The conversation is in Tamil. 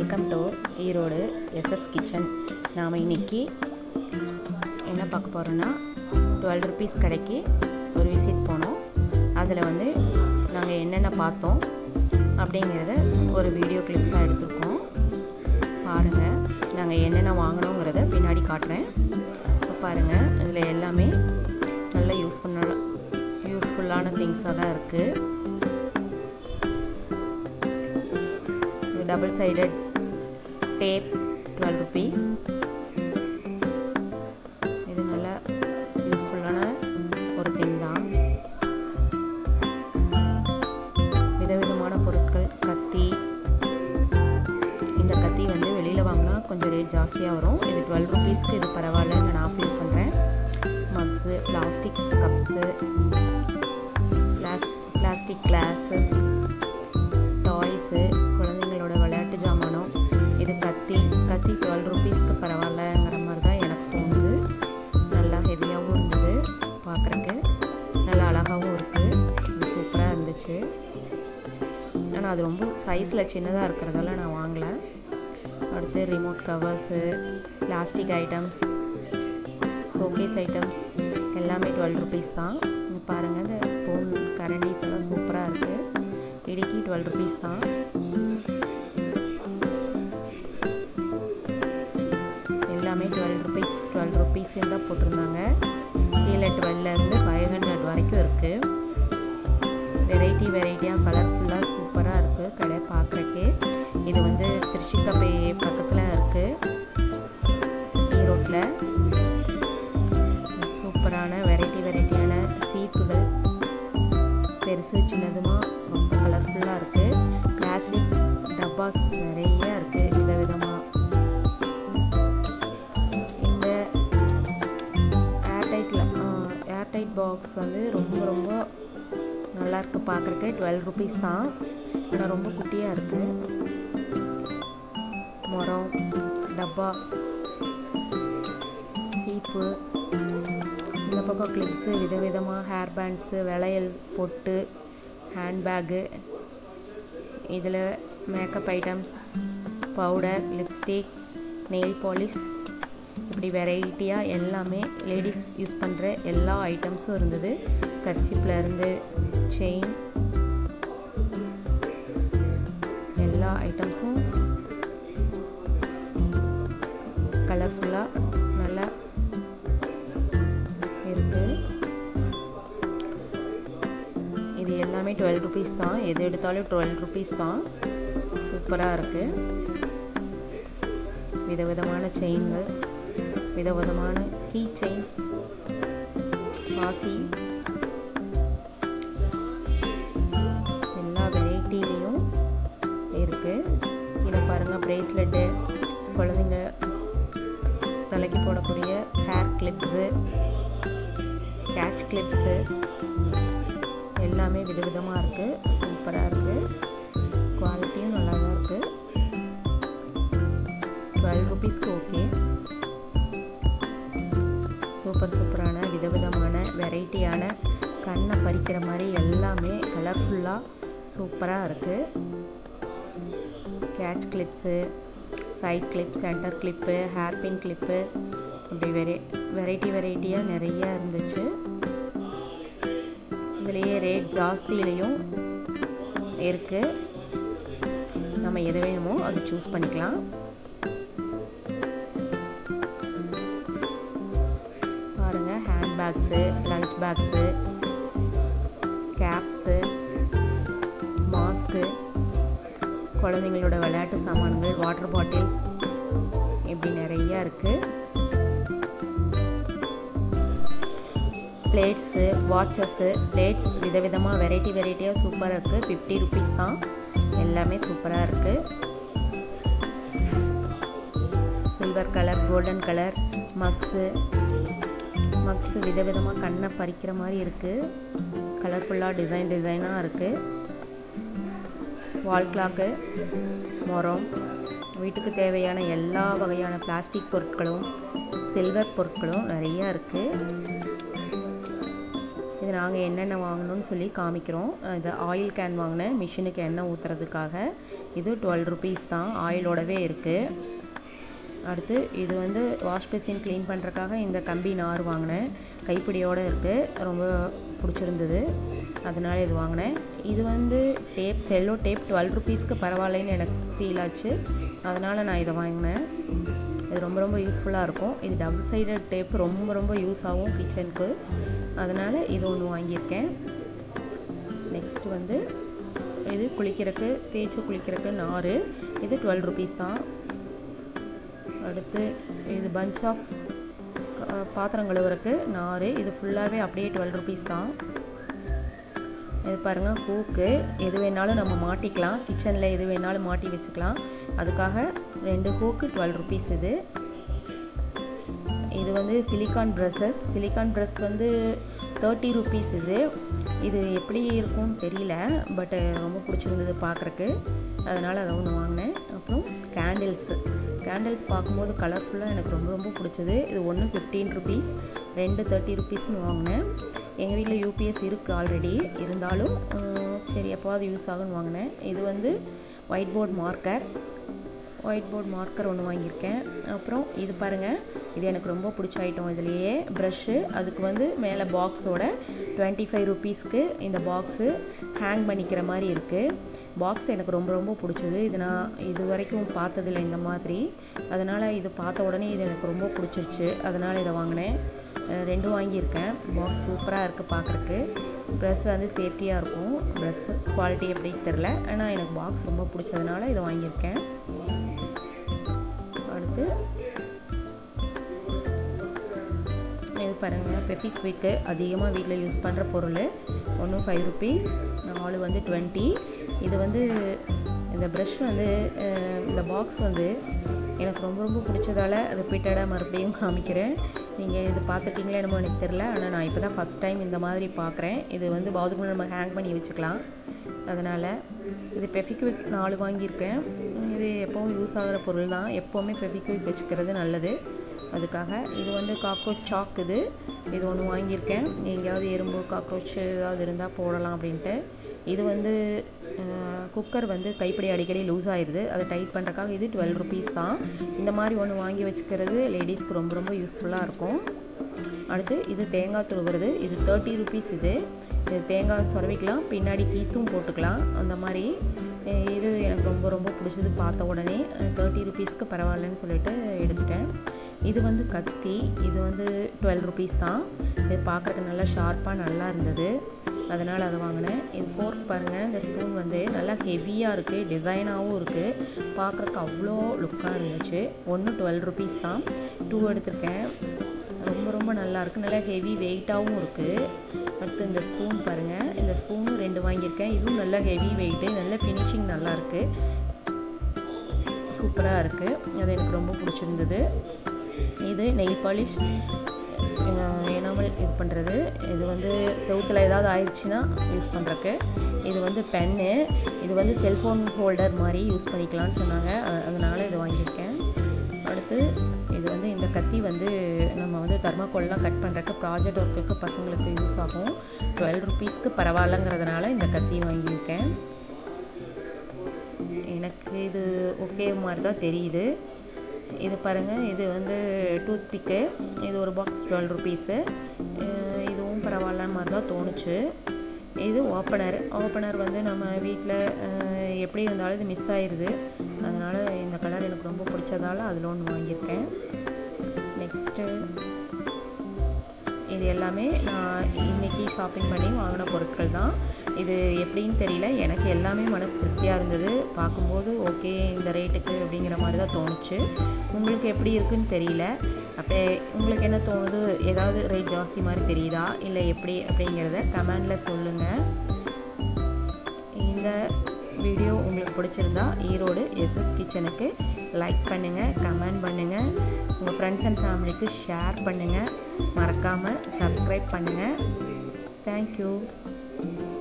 welcome to Erode SS kitchen நாம் இன்னைக்கு என்ன பார்க்க போகிறோன்னா டுவெல் ருபீஸ் கடைக்கு ஒரு விசிட் போனோம் அதில் வந்து நாங்கள் என்னென்ன பார்த்தோம் அப்படிங்கிறத ஒரு வீடியோ கிளிப்ஸாக எடுத்திருக்கோம் பாருங்கள் நாங்கள் என்னென்ன வாங்கினோங்கிறத பின்னாடி காட்டுறேன் இப்போ பாருங்கள் இதில் எல்லாமே நல்ல யூஸ்ஃபுல்லான யூஸ்ஃபுல்லான திங்ஸாக தான் இருக்குது double sided tape twelve rupees இது நல்ல யூஸ்ஃபுல்லான ஒரு திங் தான் விதவிதமான பொருட்கள் கத்தி இந்த கத்தி வந்து வெளியில் வாங்கினா கொஞ்சம் ரேட் ஜாஸ்தியாக வரும் இது டுவெல் ருபீஸ்க்கு இது பரவாயில்லன்னு நான் ஃபீல் பண்ணுறேன் mugs plastic cups plas plastic glasses toys குழந்தைங்களோட விளையாட்டு ஜாமானம் இது கத்தி கத்தி டுவெல் ருபீஸ்க்கு பரவாயில்லங்கிற மாதிரி தான் எனக்கு தோணுது நல்லா ஹெவியாகவும் இருந்தது பார்க்குறக்கு நல்லா அழகாகவும் இருக்குது இது சூப்பராக இருந்துச்சு ஆனால் அது ரொம்ப சைஸில் சின்னதாக இருக்கிறதால நான் வாங்கலை அடுத்து remote covers plastic items showcase items எல்லாமே டுவெல் ருபீஸ் தான் பாருங்கள் இந்த ஸ்பூன் கரண்டிஸ் எல்லாம் சூப்பராக இருக்குது இடுக்கி டுவெல் ருபீஸ் தான் எல்லாமே டுவெல் ருபீஸ் டுவெல் ருபீஸ்ன்னு தான் போட்டிருந்தாங்க கீழே டுவெல்லேருந்து ஃபைவ் ஹண்ட்ரட் வரைக்கும் இருக்குது வெரைட்டி வெரைட்டியாக கலர்ஃபுல்லாக சூப்பராக இருக்குது கடை பார்க்குறக்கே இது வந்து திருச்சிக்கப்பை பக்கத்தில் இருக்குது ஈரோட்டில் சூப்பரான வெரைட்டி வெரைட்டியான சீப்புகள் பெருசு சின்னதுமா ரொம்ப கலர்ஃபுல்லாக இருக்குது பிளாஸ்டிக் டப்பாஸ் நிறைய இருக்குது வித விதமாக இந்த ஏர்டைட்டில் ஏர்டைட் பாக்ஸ் வந்து ரொம்ப ரொம்ப நல்லா இருக்கு பார்க்குறக்கு டுவெல் ருபீஸ் தான் ஆனால் ரொம்ப குட்டியாக இருக்குது மரம் டப்பா சீப்பு இந்த பக்கம் கிளிப்ஸு விதவிதமாக ஹேர் பேண்ட்ஸு வளையல் பொட்டு ஹேண்ட்பேக்கு இதில் makeup items powder lipstick nail polish இப்படி வெரைட்டியாக எல்லாமே லேடிஸ் யூஸ் பண்ணுற எல்லா ஐட்டம்ஸும் இருந்தது கர்ச்சிப்பில் இருந்து செயின் எல்லா ஐட்டம்ஸும் கலர்ஃபுல்லாக நல்லா இருக்குது இது எல்லாமே டுவெல் ருபீஸ் தான் எது எடுத்தாலும் டுவெல் ருபீஸ் தான் சூப்பராக இருக்குது விதவிதமான செயின்கள் விதவிதமான கீ செயின்ஸ் பாசி எல்லா வெரைட்டிலையும் இருக்குது கீழே பாருங்கள் ப்ரேஸ்லெட்டு குழந்தைங்க தலைக்கு போடக்கூடிய ஹேர் கிளிப்ஸு கேட்ச் கிளிப்ஸு எல்லாமே விதவிதமாக இருக்குது சூப்பராக இருக்குது குவாலிட்டியும் நல்லா தான் இருக்குது டுவெல் ருபீஸ்க்கு ஓகே சூப்பர் சூப்பரான விதவிதமான வெரைட்டியான கண்ணை பறிக்கிற மாதிரி எல்லாமே கலர்ஃபுல்லாக சூப்பராக இருக்குது catch clips side clip centre clip hair pin clip அப்படி வெரை வெரைட்டி வெரைட்டியாக நிறையா இருந்துச்சு இதுலேயே ரேட் ஜாஸ்தியிலையும் இருக்குது நம்ம எது வேணுமோ அது சூஸ் பண்ணிக்கலாம் பாருங்கள் hand bags lunch bags caps mask குழந்தைங்களோட விளையாட்டு சாமான்கள் வாட்டர் பாட்டில்ஸ் இப்படி நிறையா இருக்குது பிளேட்ஸு வாட்சஸ்ஸு பிளேட்ஸ் விதவிதமாக வெரைட்டி வெரைட்டியாக சூப்பராக இருக்குது ஃபிஃப்டி ருபீஸ் தான் எல்லாமே சூப்பராக இருக்குது silver colour golden colour mugs mugs விதவிதமாக கண்ணை பறிக்கிற மாதிரி இருக்குது கலர்ஃபுல்லாக டிசைன் டிசைனாக இருக்குது வால் கிளாக்கு மரம் வீட்டுக்கு தேவையான எல்லா வகையான பிளாஸ்டிக் பொருட்களும் சில்வர் பொருட்களும் நிறையா இருக்குது இது நாங்கள் என்னென்ன வாங்கணும்னு சொல்லி காமிக்கிறோம் இது ஆயில் கேன் வாங்கினேன் மிஷினுக்கு எண்ணெய் ஊற்றுறதுக்காக இது டுவெல் ருபீஸ் தான் ஆயிலோடவே இருக்குது அடுத்து இது வந்து வாஷ் பேசின் க்ளீன் பண்ணுறக்காக இந்த கம்பி நார் வாங்கினேன் கைப்பிடியோடு இருக்குது ரொம்ப பிடிச்சிருந்தது அதனால் இது வாங்கினேன் இது வந்து டேப் செல்லோ டேப் டுவெல் ருபீஸ்க்கு பரவாயில்லைன்னு எனக்கு ஃபீல் ஆச்சு அதனால் நான் இதை வாங்கினேன் இது ரொம்ப ரொம்ப யூஸ்ஃபுல்லாக இருக்கும் இது டபுள் சைடட் டேப் ரொம்ப ரொம்ப யூஸ் ஆகும் கிச்சனுக்கு அதனால் இது ஒன்று வாங்கியிருக்கேன் நெக்ஸ்ட் வந்து இது குளிக்கிறதுக்கு தேய்ச்சி குளிக்கிறதுக்கு நார் இது டுவெல் ருபீஸ் தான் அடுத்து இது பஞ்ச் ஆஃப் பாத்திரம் கழுவுறக்கு நார் இது ஃபுல்லாகவே அப்படியே டுவெல் ருபீஸ் தான் இது பாருங்கள் ஹூக்கு எது வேணாலும் நம்ம மாட்டிக்கலாம் கிச்சனில் எது வேணாலும் மாட்டி வச்சுக்கலாம் அதுக்காக ரெண்டு ஹூக்கு டுவெல் ருபீஸ் இது இது வந்து சிலிக்கான் ப்ரஷஸ் சிலிக்கான் ப்ரஷ் வந்து தேர்ட்டி ருபீஸ் இது இது எப்படி இருக்கும்னு தெரியல பட்டு ரொம்ப பிடிச்சிருந்தது பார்க்குறக்கு அதனால் அதை ஒன்று வாங்கினேன் அப்புறம் கேண்டில்ஸு கேண்டில்ஸ் பார்க்கும்போது கலர்ஃபுல்லாக எனக்கு ரொம்ப ரொம்ப பிடிச்சது இது ஒன்று ஃபிஃப்டீன் ருபீஸ் ரெண்டு தேர்ட்டி ருபீஸ்னு வாங்கினேன் எங்கள் வீட்டில் யூபிஎஸ் இருக்குது ஆல்ரெடி இருந்தாலும் சரி எப்போவாது யூஸ் ஆகும்னு வாங்கினேன் இது வந்து white board marker white board marker ஒன்று வாங்கியிருக்கேன் அப்புறம் இது பாருங்கள் இது எனக்கு ரொம்ப பிடிச்ச ஐட்டம் இதுலேயே ப்ரஷ்ஷு அதுக்கு வந்து மேலே பாக்ஸோட டுவெண்ட்டி ஃபைவ் ருபீஸ்க்கு இந்த பாக்ஸு ஹேங் பண்ணிக்கிற மாதிரி இருக்குது பாக்ஸ் எனக்கு ரொம்ப ரொம்ப பிடிச்சது இது நான் இது வரைக்கும் பார்த்ததில்ல இந்த மாதிரி அதனால் இது பார்த்த உடனே இது எனக்கு ரொம்ப பிடிச்சிருச்சு அதனால் இதை வாங்கினேன் ரெண்டும் வாங்கியிருக்கேன் பாக்ஸ் சூப்பராக இருக்குது பார்க்குறக்கு ப்ரெஸ் வந்து சேஃப்டியாக இருக்கும் ப்ரெஸ்ஸு குவாலிட்டி எப்படின்னு தெரில ஆனால் எனக்கு பாக்ஸ் ரொம்ப பிடிச்சதுனால இதை வாங்கியிருக்கேன் அடுத்து இது பாருங்கள் பெஃபிக் விக்கு அதிகமாக வீட்டில் யூஸ் பண்ணுற பொருள் ஒன்று ஃபைவ் ருபீஸ் நாலு வந்து டுவெண்ட்டி இது வந்து இந்த ப்ரஷ் வந்து இந்த பாக்ஸ் வந்து எனக்கு ரொம்ப ரொம்ப பிடிச்சதால ரிப்பீட்டடாக மறுபடியும் காமிக்கிறேன் நீங்கள் இது பார்த்துட்டிங்களே என்னமோ எனக்கு தெரில ஆனால் நான் இப்போ தான் ஃபஸ்ட் டைம் இந்த மாதிரி பார்க்குறேன் இது வந்து பாத்ரூமில் நம்ம ஹேங் பண்ணி வச்சுக்கலாம் அதனால் இது பெஃபிக்விக் நாலு வாங்கியிருக்கேன் இது எப்போவும் யூஸ் ஆகிற பொருள் தான் எப்போவுமே பெஃபிக்விக் வச்சுக்கிறது நல்லது அதுக்காக இது வந்து காக்ரோச் சாக் இது இது ஒன்று வாங்கியிருக்கேன் எங்கேயாவது எறும்பு காக்ரோச் ஏதாவது இருந்தால் போடலாம் அப்படின்ட்டு இது வந்து குக்கர் வந்து கைப்பிடி அடிக்கடி லூஸ் ஆயிடுது அதை டைட் பண்ணுறக்காக இது டுவெல் ருபீஸ் தான் இந்த மாதிரி ஒன்று வாங்கி வச்சுக்கிறது லேடிஸ்க்கு ரொம்ப ரொம்ப யூஸ்ஃபுல்லாக இருக்கும் அடுத்து இது தேங்காய் துருவுறது இது தேர்ட்டி ருபீஸ் இது இது தேங்காய் சொரவிக்கலாம் பின்னாடி கீத்தும் போட்டுக்கலாம் அந்த மாதிரி இது எனக்கு ரொம்ப ரொம்ப பிடிச்சது பார்த்த உடனே தேர்ட்டி ருபீஸ்க்கு பரவாயில்லன்னு சொல்லிட்டு எடுத்துட்டேன் இது வந்து கத்தி இது வந்து டுவெல் ருபீஸ் தான் இது பார்க்குறக்கு நல்லா ஷார்ப்பாக நல்லா இருந்தது அதனால் அதை வாங்கினேன் இது ஃபோர்க் பாருங்கள் இந்த ஸ்பூன் வந்து நல்லா ஹெவியாக இருக்குது டிசைனாகவும் இருக்குது பார்க்குறக்கு அவ்வளோ லுக்காக இருந்துச்சு ஒன்று டுவெல் ருபீஸ் தான் டூ எடுத்திருக்கேன் ரொம்ப ரொம்ப நல்லாயிருக்கு நல்லா ஹெவி வெயிட்டாகவும் இருக்குது அடுத்து இந்த ஸ்பூன் பாருங்கள் இந்த ஸ்பூனும் ரெண்டு வாங்கியிருக்கேன் இதுவும் நல்ல ஹெவி வெயிட்டு நல்ல ஃபினிஷிங் நல்லாயிருக்கு சூப்பராக இருக்குது அது எனக்கு ரொம்ப பிடிச்சிருந்தது இது நெயில் பாலிஷ் ஏனாமல் இது பண்ணுறது இது வந்து செவுத்தில் ஏதாவது ஆயிடுச்சுன்னா யூஸ் பண்ணுறக்கு இது வந்து பென்னு இது வந்து செல்ஃபோன் ஹோல்டர் மாதிரி யூஸ் பண்ணிக்கலாம்னு சொன்னாங்க அதனால் இது வாங்கியிருக்கேன் அடுத்து இது வந்து இந்த கத்தி வந்து நம்ம வந்து தர்மாக்கோல்லாம் கட் பண்ணுறக்கு ப்ராஜெக்ட் ஒர்க்குக்கு பசங்களுக்கு யூஸ் ஆகும் டுவெல் ருபீஸ்க்கு பரவாயில்லங்கிறதுனால இந்த கத்தி வாங்கியிருக்கேன் எனக்கு இது ஓகே மாதிரி தான் தெரியுது இது பாருங்கள் இது வந்து டூத் பிக்கு இது ஒரு பாக்ஸ் டுவெல் ருபீஸு இதுவும் பரவாயில்ல மாதிரி தான் தோணுச்சு இது ஓப்பனர் ஓப்பனர் வந்து நம்ம வீட்டில் எப்படி இருந்தாலும் இது மிஸ் ஆயிடுது அதனால் இந்த கலர் எனக்கு ரொம்ப பிடிச்சதால அதில் ஒன்று வாங்கியிருக்கேன் நெக்ஸ்ட்டு இது எல்லாமே நான் இன்றைக்கி ஷாப்பிங் பண்ணி வாங்கின பொருட்கள் தான் இது எப்படின்னு தெரியல எனக்கு எல்லாமே மனசு திருப்தியாக இருந்தது பார்க்கும்போது ஓகே இந்த ரேட்டுக்கு அப்படிங்கிற மாதிரி தான் தோணுச்சு உங்களுக்கு எப்படி இருக்குன்னு தெரியல அப்படியே உங்களுக்கு என்ன தோணுது ஏதாவது ரேட் ஜாஸ்தி மாதிரி தெரியுதா இல்லை எப்படி அப்படிங்கிறத கமெண்டில் சொல்லுங்கள் இந்த வீடியோ உங்களுக்கு பிடிச்சிருந்தா ஈரோடு எஸ்எஸ் கிச்சனுக்கு லைக் பண்ணுங்கள் கமெண்ட் பண்ணுங்கள் உங்கள் ஃப்ரெண்ட்ஸ் அண்ட் ஃபேமிலிக்கு ஷேர் பண்ணுங்கள் மறக்காமல் சப்ஸ்கிரைப் பண்ணுங்கள் தேங்க்யூ